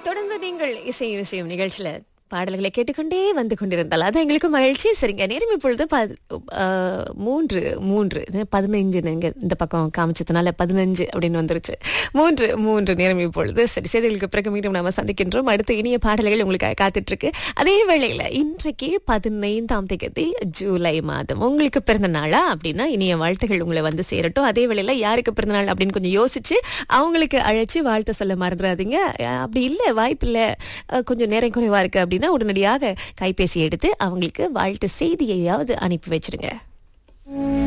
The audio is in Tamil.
தொடர்ந்து நீங்கள் இசையும் இசையும் நிகழ்ச்சியில பாடல்களை கேட்டுக்கொண்டே வந்து கொண்டிருந்தால் அது எங்களுக்கு மகிழ்ச்சி சரிங்க நேரம் இப்பொழுது ப- ஆஹ், மூன்று மூன்று இது பதினைஞ்சு நீங்க இந்த பக்கம் காமிச்சதுனால பதினஞ்சு அப்படின்னு வந்துருச்சு மூன்று மூன்று நேரம் இப்பொழுது சரி செய்திகளுக்கு பிறகு மீண்டும் நாம சந்திக்கின்றோம் அடுத்து இனிய பாடல்கள் உங்களுக்கு காத்துட்டு இருக்கு அதே வேளையில இன்றைக்கு பதினைந்தாம் தேதி ஜூலை மாதம் உங்களுக்கு பிறந்த நாளா அப்படின்னா இனிய வாழ்த்துகள் உங்களை வந்து சேரட்டும் அதே வேளையில யாருக்கு பிறந்த நாள் அப்படின்னு கொஞ்சம் யோசிச்சு அவங்களுக்கு அழைச்சு வாழ்த்து சொல்ல மறந்துடாதீங்க அஹ் அப்படி இல்லை வாய்ப்பு இல்லை கொஞ்சம் நேரம் குறைவா இருக்கு அப்படின்னா உடனடியாக கைபேசி எடுத்து அவங்களுக்கு வாழ்த்து செய்தியையாவது அனுப்பி வச்சிருங்க